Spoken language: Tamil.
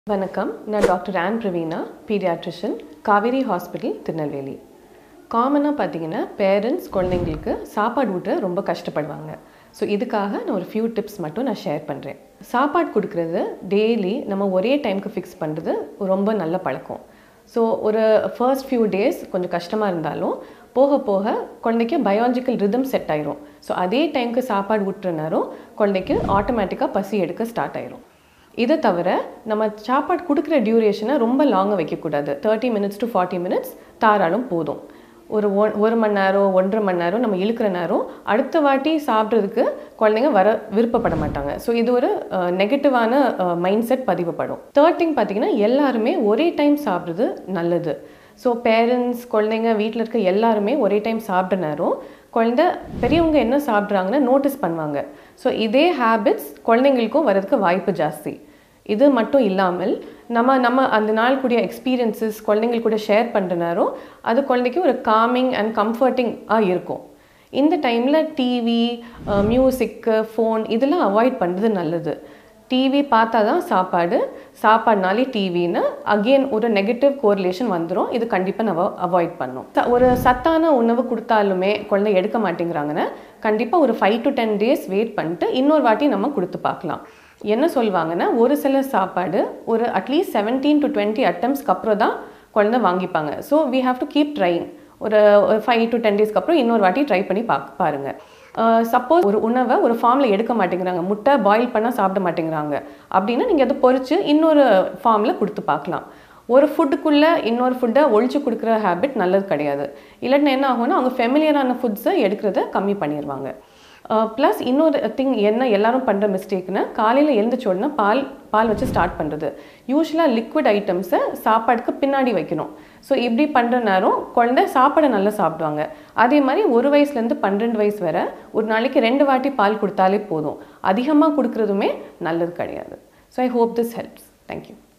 வணக்கம் நான் doctor Ann Praveena paediatrician Kaveri hospital Tirunelveli காமனாக பார்த்தீங்கன்னா பேரண்ட்ஸ் குழந்தைங்களுக்கு சாப்பாடு ஊட்ட ரொம்ப கஷ்டப்படுவாங்க ஸோ இதுக்காக நான் ஒரு ஃபியூ டிப்ஸ் மட்டும் நான் ஷேர் பண்ணுறேன் சாப்பாடு கொடுக்குறது டெய்லி நம்ம ஒரே டைமுக்கு ஃபிக்ஸ் பண்ணுறது ரொம்ப நல்ல பழக்கம் ஸோ ஒரு ஃபர்ஸ்ட் ஃபியூ டேஸ் கொஞ்சம் கஷ்டமாக இருந்தாலும் போக போக குழந்தைக்கு பயாலஜிக்கல் ரிதம் செட் ஆயிரும் ஸோ அதே டைமுக்கு சாப்பாடு ஊட்டுற நேரம் குழந்தைக்கு ஆட்டோமேட்டிக்காக பசி எடுக்க ஸ்டார்ட் ஆயிரும் இதை தவிர நம்ம சாப்பாடு கொடுக்குற டியூரேஷனை ரொம்ப லாங்காக வைக்கக்கூடாது thirty minutes to forty minutes தாராளம் போதும் ஒரு ஒன் ஒரு மணி நேரம் ஒன்றரை மணி நேரம் நம்ம இழுக்கிற நேரம் அடுத்த வாட்டி சாப்பிட்றதுக்கு குழந்தைங்க வர விருப்பப்பட மாட்டாங்க ஸோ இது ஒரு நெகட்டிவான மைண்ட் செட் பதிவுப்படும் தேர்ட் திங் பார்த்தீங்கன்னா எல்லாருமே ஒரே டைம் சாப்பிட்றது நல்லது ஸோ பேரண்ட்ஸ் குழந்தைங்க வீட்டில் இருக்க எல்லாருமே ஒரே டைம் சாப்பிட்ற நேரம் குழந்த பெரியவங்க என்ன சாப்பிட்றாங்கன்னு நோட்டீஸ் பண்ணுவாங்க ஸோ இதே ஹேபிட்ஸ் குழந்தைங்களுக்கும் வரதுக்கு வாய்ப்பு ஜாஸ்தி இது மட்டும் இல்லாமல் நம்ம நம்ம அந்த நாள் கூடிய எக்ஸ்பீரியன்சஸ் குழந்தைங்கள் கூட ஷேர் பண்ணுற நேரம் அது குழந்தைக்கு ஒரு காமிங் அண்ட் கம்ஃபர்டிங்காக இருக்கும் இந்த டைமில் டிவி மியூசிக்கு ஃபோன் இதெல்லாம் அவாய்ட் பண்ணுறது நல்லது டிவி பார்த்தா தான் சாப்பாடு சாப்பாடுனாலே டிவின்னு அகெயின் ஒரு நெகட்டிவ் கோரிலேஷன் வந்துடும் இது கண்டிப்பாக நம்ம அவாய்ட் பண்ணும் ஒரு சத்தான உணவு கொடுத்தாலுமே குழந்தை எடுக்க மாட்டேங்கிறாங்கன்னா கண்டிப்பாக ஒரு five to ten days wait பண்ணிட்டு இன்னொரு வாட்டி நம்ம கொடுத்து பார்க்கலாம் என்ன சொல்லுவாங்கன்னா ஒரு சில சாப்பாடு ஒரு அட்லீஸ்ட் செவன்டீன் டு டுவெண்ட்டி அட்டம்ஸ்க்கு அப்புறம் தான் குழந்தை வாங்கிப்பாங்க so we have to keep trying ஒரு ஃபைவ் டு டென் டேஸ்க்கு அப்புறம் இன்னொரு வாட்டி ட்ரை பண்ணி பா பாருங்கள் சப்போஸ் ஒரு உணவை ஒரு ஃபார்மில் எடுக்க மாட்டேங்கிறாங்க முட்டை பாயில் பண்ணால் சாப்பிட மாட்டேங்கிறாங்க அப்படின்னா நீங்கள் அதை பொறிச்சு இன்னொரு ஃபார்மில் கொடுத்து பார்க்கலாம் ஒரு ஃபுட்டுக்குள்ளே இன்னொரு ஃபுட்டை ஒழிச்சு கொடுக்குற ஹேபிட் நல்லது கிடையாது இல்லாட்டினா என்ன ஆகும்னா அவங்க ஃபெமிலியரான ஃபுட்ஸை எடுக்கிறத கம்மி பண்ணிடுவாங்க ப்ளஸ் இன்னொரு திங் என்ன எல்லாரும் பண்ணுற மிஸ்டேக்னா காலையில் எழுந்திரிச்ச உடனே பால் பால் வச்சு ஸ்டார்ட் பண்ணுறது யூஸ்வலாக லிக்விட் ஐட்டம்ஸை சாப்பாடுக்கு பின்னாடி வைக்கணும் ஸோ இப்படி பண்ணுற நேரம் குழந்தை சாப்பாடை நல்லா சாப்பிடுவாங்க அதே மாதிரி ஒரு வயசுலேருந்து பன்னெண்டு வயசு வரை ஒரு நாளைக்கு ரெண்டு வாட்டி பால் கொடுத்தாலே போதும் அதிகமாக கொடுக்குறதுமே நல்லது கிடையாது so I hope this helps thank you